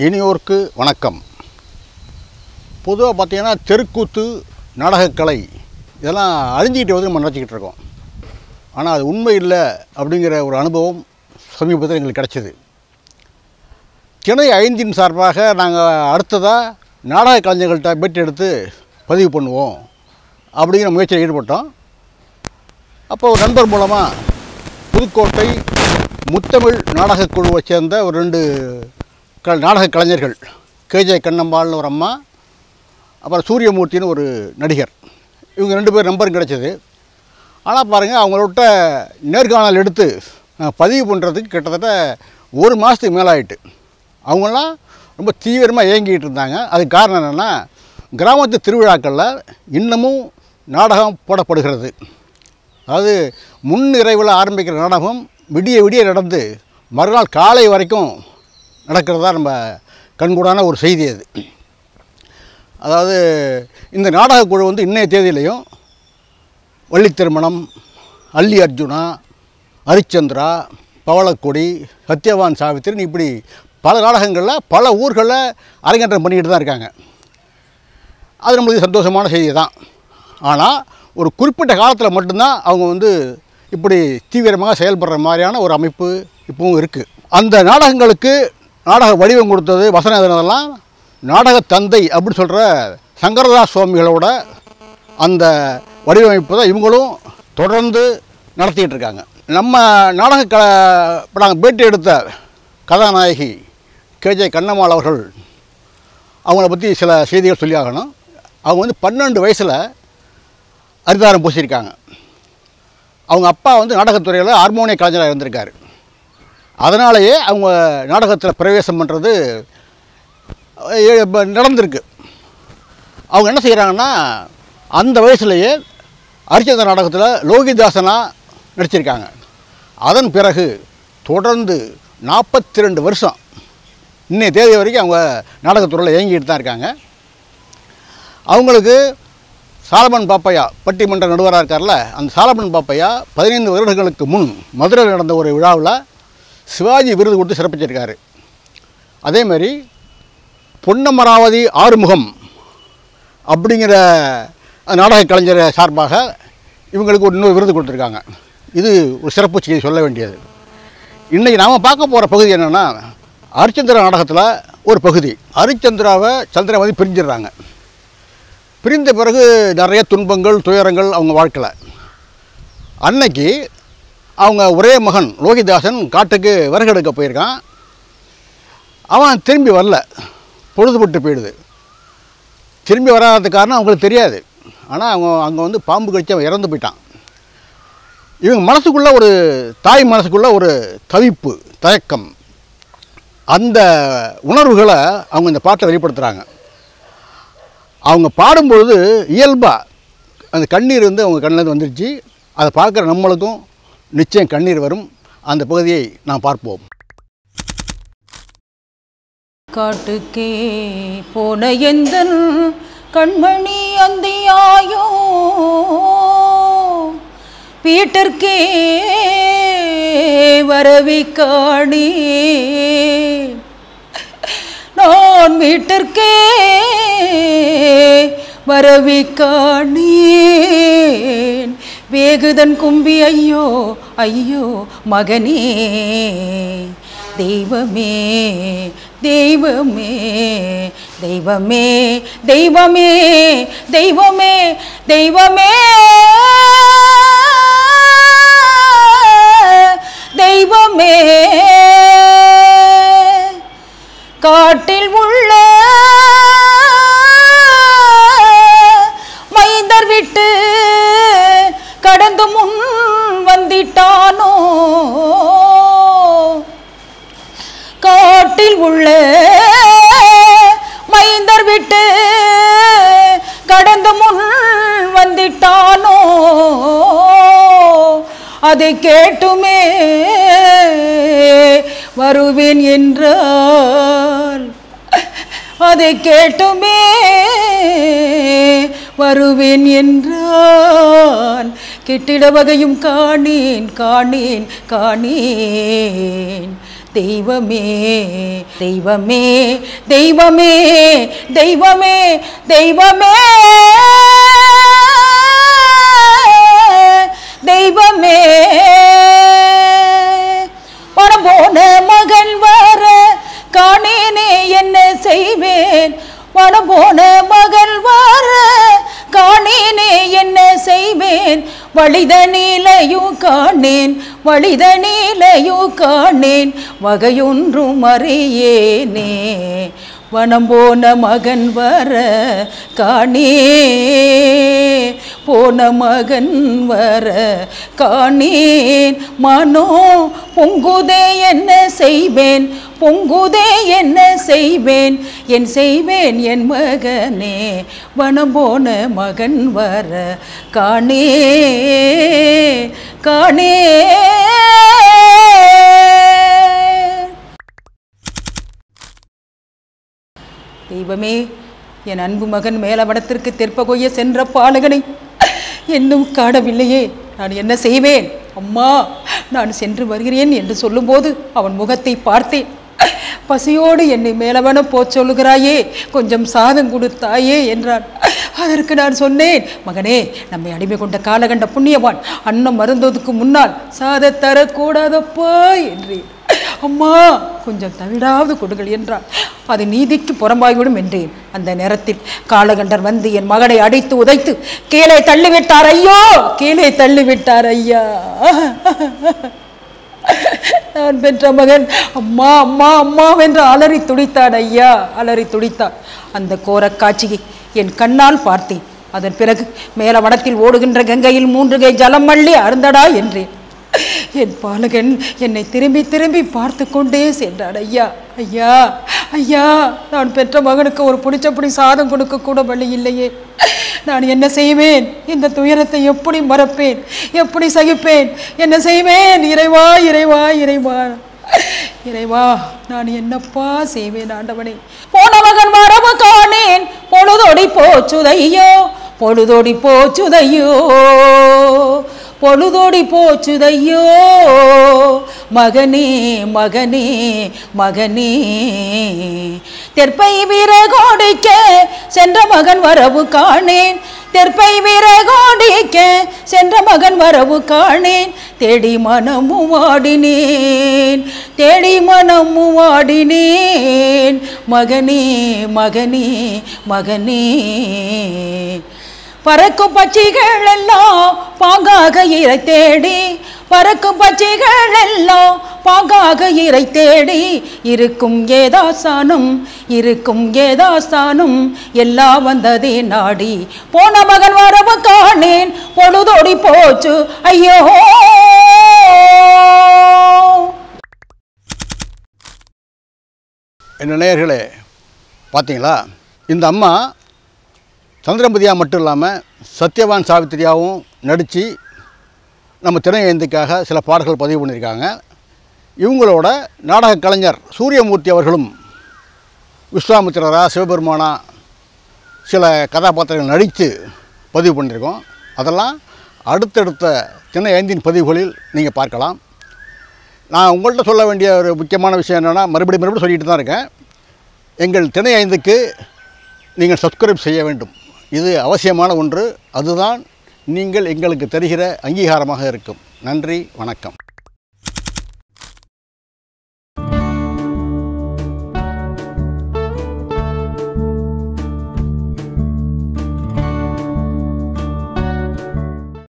இனியோர்க்கு வணக்கம் பொதுவாக பார்த்தீங்கன்னா தெருக்கூத்து நாடகக்கலை இதெல்லாம் அழிஞ்சிக்கிட்டு வந்து நம்ம நினச்சிக்கிட்டு இருக்கோம் ஆனால் அது உண்மை இல்லை அப்படிங்கிற ஒரு அனுபவம் சமீபத்தில் எங்களுக்கு கிடச்சிது திணை ஐந்தின் சார்பாக நாங்கள் அடுத்ததாக நாடக கலைஞர்கள்ட்ட பேட்டி எடுத்து பதிவு பண்ணுவோம் அப்படிங்கிற முயற்சியில் ஈடுபட்டோம் அப்போ ஒரு நண்பர் மூலமாக புதுக்கோட்டை முத்தமிழ் நாடகக் குழுவை சேர்ந்த ஒரு ரெண்டு க நாடக கலைஞர்கள் கேஜே கண்ணம்பாள்னு ஒரு அம்மா அப்புறம் சூரியமூர்த்தின்னு ஒரு நடிகர் இவங்க ரெண்டு பேர் நம்பரும் கிடச்சிது ஆனால் பாருங்கள் அவங்களோட நேர்காணல் எடுத்து நாங்கள் பதிவு பண்ணுறதுக்கு கிட்டத்தட்ட ஒரு மாதத்துக்கு மேலே ஆயிட்டு அவங்களாம் ரொம்ப தீவிரமாக இயங்கிட்டு இருந்தாங்க அதுக்கு காரணம் என்னென்னா கிராமத்து திருவிழாக்களில் இன்னமும் நாடகம் போடப்படுகிறது அதாவது முன்னிறைவில் ஆரம்பிக்கிற நாடகம் விடிய விடிய நடந்து மறுநாள் காலை வரைக்கும் நடக்கிறதா நம்ம கண்கூடான ஒரு செய்தி அது அதாவது இந்த நாடகக் குழு வந்து இன்றைய தேதியிலையும் வள்ளி திருமணம் அல்லி அர்ஜுனா ஹரிச்சந்திரா பவளக்கொடி சத்யவான் சாவித்திரின்னு இப்படி பல நாடகங்களில் பல ஊர்களில் அரங்கேற்றம் பண்ணிக்கிட்டு தான் இருக்காங்க அது நம்மளுக்கு சந்தோஷமான செய்தி தான் ஆனால் ஒரு குறிப்பிட்ட காலத்தில் மட்டும்தான் அவங்க வந்து இப்படி தீவிரமாக செயல்படுற மாதிரியான ஒரு அமைப்பு இப்பவும் இருக்குது அந்த நாடகங்களுக்கு நாடக வடிவம் கொடுத்தது வசனம் எழுதுனதெல்லாம் நாடக தந்தை அப்படின்னு சொல்கிற சங்கரதாஸ் சுவாமிகளோட அந்த வடிவமைப்பு தான் இவங்களும் தொடர்ந்து நடத்திக்கிட்டு இருக்காங்க நம்ம நாடக க இப்போ நாங்கள் பேட்டி எடுத்த கதாநாயகி கேஜே கண்ணம்மாள் அவர்கள் அவங்கள பற்றி சில செய்திகள் சொல்லி ஆகணும் அவங்க வந்து பன்னெண்டு வயசில் அரிதாரம் பூசியிருக்காங்க அவங்க அப்பா வந்து நாடகத்துறையில் ஹார்மோனிய கலைஞராக இருந்திருக்காரு அதனாலேயே அவங்க நாடகத்தில் பிரவேசம் பண்ணுறது நடந்திருக்கு அவங்க என்ன செய்கிறாங்கன்னா அந்த வயசுலேயே ஹரிச்சந்திர நாடகத்தில் லோகிதாசனாக நடிச்சிருக்காங்க அதன் பிறகு தொடர்ந்து நாற்பத்தி ரெண்டு வருஷம் இன்னைய தேதி வரைக்கும் அவங்க நாடகத்துறையில் இயங்கிட்டு தான் இருக்காங்க அவங்களுக்கு சாலமன் பாப்பையா பட்டிமன்ற நடுவராக இருக்கார்ல அந்த சாலமன் பாப்பையா பதினைந்து வருடங்களுக்கு முன் மதுரையில் நடந்த ஒரு விழாவில் சிவாஜி விருது கொடுத்து சிறப்பிச்சிருக்காரு அதேமாதிரி பொன்னமராவதி ஆறுமுகம் அப்படிங்கிற நாடக கலைஞர் சார்பாக இவங்களுக்கு ஒரு இன்னொரு விருது கொடுத்துருக்காங்க இது ஒரு சிறப்பு செய்தி சொல்ல வேண்டியது இன்றைக்கி நாம் பார்க்க போகிற பகுதி என்னென்னா ஹரிச்சந்திரா நாடகத்தில் ஒரு பகுதி ஹரிச்சந்திராவை சந்திரமதி பிரிஞ்சிடுறாங்க பிரிந்த பிறகு நிறைய துன்பங்கள் துயரங்கள் அவங்க வாழ்க்கையில் அன்னைக்கு அவங்க ஒரே மகன் லோகிதாசன் காட்டுக்கு விறகெடுக்க போயிருக்கான் அவன் திரும்பி வரல பொழுதுபட்டு போயிடுது திரும்பி வராத காரணம் அவங்களுக்கு தெரியாது ஆனால் அவங்க அங்கே வந்து பாம்பு கடிச்சு அவன் இறந்து போயிட்டான் இவங்க மனசுக்குள்ளே ஒரு தாய் மனசுக்குள்ளே ஒரு தவிப்பு தயக்கம் அந்த உணர்வுகளை அவங்க இந்த பாட்டை வெளிப்படுத்துகிறாங்க அவங்க பாடும்பொழுது இயல்பாக அந்த கண்ணீர் வந்து அவங்க கண்ணிலேருந்து வந்துருச்சு அதை பார்க்குற நம்மளுக்கும் நிச்சயம் கண்ணீர் வரும் அந்த பகுதியை நாம் பார்ப்போம் காட்டுக்கே போன எந்தன் கண்மணி அந்தியாயோ வீட்டிற்கே வரவி காணி நான் வீட்டிற்கே வரவி காணேன் வேகுதன் கும்பி ஐயோ ஐயோ மகனே தெய்வமே தெய்வமே தெய்வமே தெய்வமே தெய்வமே தெய்வமே தெய்வமே காட்டில் உள்ள மைந்தர் விட்டு கடந்து முன் வந்திட்டானோ காட்டில் உள்ள மைந்தர் விட்டு கடந்து முன் வந்திட்டானோ அதை கேட்டுமே வருவேன் என்றால் அதை கேட்டுமே வருவேன் என்றான் கெட்டிட வகையும் காணேன் காணேன் காணேன் தெய்வமே தெய்வமே தெய்வமே தெய்வமே தெய்வமே தெய்வமே பணம் போன மகன் வர காணேனே என்ன செய்வேன் பணம் போன மகன் வர காணேனே என்ன செய்வேன் வழித நீலையும் காணேன் வழித நீலையும் காணேன் வகையொன்றும் அறியேனே வனம் போன மகன் வர காணே போன மகன் வர காணேன் மனோ பொங்குதே என்ன செய்வேன் பொங்குதே என்ன செய்வேன் என் செய்வேன் என் மகனே வனம் போன மகன் வர காணே காணே தெய்வமே என் அன்பு மகன் மேலவனத்திற்கு தெற்பகொய்ய சென்ற பாலகனை இன்னும் காணவில்லையே நான் என்ன செய்வேன் அம்மா நான் சென்று வருகிறேன் என்று சொல்லும்போது அவன் முகத்தை பார்த்தேன் பசியோடு என்னை மேலவன போச் சொல்லுகிறாயே கொஞ்சம் சாதம் கொடுத்தாயே என்றான் அதற்கு நான் சொன்னேன் மகனே நம்மை அடிமை கொண்ட காலகண்ட புண்ணியவான் அன்னம் மருந்துவதற்கு முன்னால் சாத தரக்கூடாதப்பா என்றேன் அம்மா கொஞ்சம் தவிடாவது கொடுங்கள் என்றார் அது நீதிக்கு புறம்பாகிவிடும் என்றேன் அந்த நேரத்தில் காலகண்டர் வந்து என் மகனை அடித்து உதைத்து கீழே தள்ளிவிட்டார் ஐயோ கீழே தள்ளிவிட்டார் ஐயா நான் பெற்ற மகன் அம்மா அம்மா அம்மா என்று அலறி துடித்தான் ஐயா அலறி துடித்தான் அந்த கோரக் காட்சியை என் கண்ணால் பார்த்தேன் அதன் பிறகு மேல வடத்தில் ஓடுகின்ற கங்கையில் மூன்று கை ஜலம் மள்ளி அருந்தடா என்றேன் என் பாலகன் என்னை திரும்பி திரும்பி பார்த்து கொண்டே சென்றான் ஐயா ஐயா ஐயா நான் பெற்ற மகனுக்கு ஒரு பிடிச்சபடி சாதம் கொடுக்க கூட வழி இல்லையே நான் என்ன செய்வேன் இந்த துயரத்தை எப்படி மறப்பேன் எப்படி சகிப்பேன் என்ன செய்வேன் இறைவா இறைவா இறைவா இறைவா நான் என்னப்பா செய்வேன் ஆண்டவனே போன மகன் வரவு காணேன் பொழுதோடி போச்சுதையோ பொழுதோடி போச்சுதையோ பொழுதோடி போச்சுதையோ மகனே மகனே மகனே தெற்பை வீரகோடிக்க சென்ற மகன் வரவு காணேன் தெற்பை வீரகோடிக்க சென்ற மகன் வரவு காணேன் தேடி மனமும் வாடினேன் தேடி மனமும் வாடினேன் மகனே மகனே மகனே பறக்கும் பட்சிகள் எல்லாம் பாங்காக இறை தேடி பறக்கும் பட்சிகள் எல்லாம் பாங்காக இறை தேடி இருக்கும் ஏதாசானும் இருக்கும் ஏதாசானும் எல்லாம் வந்ததே நாடி போன மகன் வரவு காணேன் பொழுதோடி போச்சு ஐயோ என்ன நேயர்களே பார்த்தீங்களா இந்த அம்மா சந்திரபதியாக மட்டும் இல்லாமல் சத்யவான் சாவித்திரியாகவும் நடித்து நம்ம திரையந்துக்காக சில பாடல்கள் பதிவு பண்ணியிருக்காங்க இவங்களோட நாடக கலைஞர் சூரியமூர்த்தி அவர்களும் விஸ்வாமித்திரரா சிவபெருமானா சில கதாபாத்திரங்கள் நடித்து பதிவு பண்ணியிருக்கோம் அதெல்லாம் அடுத்தடுத்த சின்ன ஐந்தின் பதிவுகளில் நீங்கள் பார்க்கலாம் நான் உங்கள்கிட்ட சொல்ல வேண்டிய ஒரு முக்கியமான விஷயம் என்னென்னா மறுபடியும் மறுபடியும் சொல்லிட்டு தான் இருக்கேன் எங்கள் திணை ஐந்துக்கு நீங்கள் சப்ஸ்கிரைப் செய்ய வேண்டும் இது அவசியமான ஒன்று அதுதான் நீங்கள் எங்களுக்கு தருகிற அங்கீகாரமாக இருக்கும் நன்றி வணக்கம்